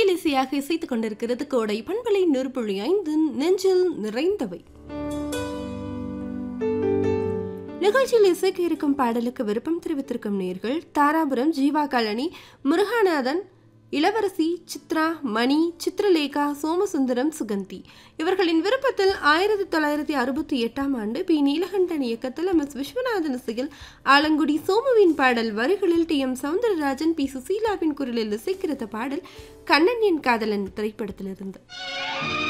குயில் இசையாக இசைத்துக் கொண்டிருக்கிறது கோடை பண்பலை நெருப்புழி ஐந்து நெஞ்சில் நிறைந்தவை நிகழ்ச்சியில் இசைக்க இருக்கும் பாடலுக்கு விருப்பம் தெரிவித்திருக்கும் நேர்கள் தாராபுரம் ஜீவா காலனி முருகாநாதன் இளவரசி சித்ரா மணி சித்ரலேகா சோமசுந்தரம் சுகந்தி இவர்களின் விருப்பத்தில் ஆயிரத்தி தொள்ளாயிரத்தி அறுபத்தி எட்டாம் ஆண்டு பி நீலகண்டன் இயக்கத்தில் எம் எஸ் விஸ்வநாதன் இசையில் ஆலங்குடி சோமுவின் பாடல் வரிகளில் டி எம் சவுந்தரராஜன் பி சுசீலாவின் குரலில் இசைக்கிறது பாடல் கண்ணன் என் காதலன் திரைப்படத்திலிருந்து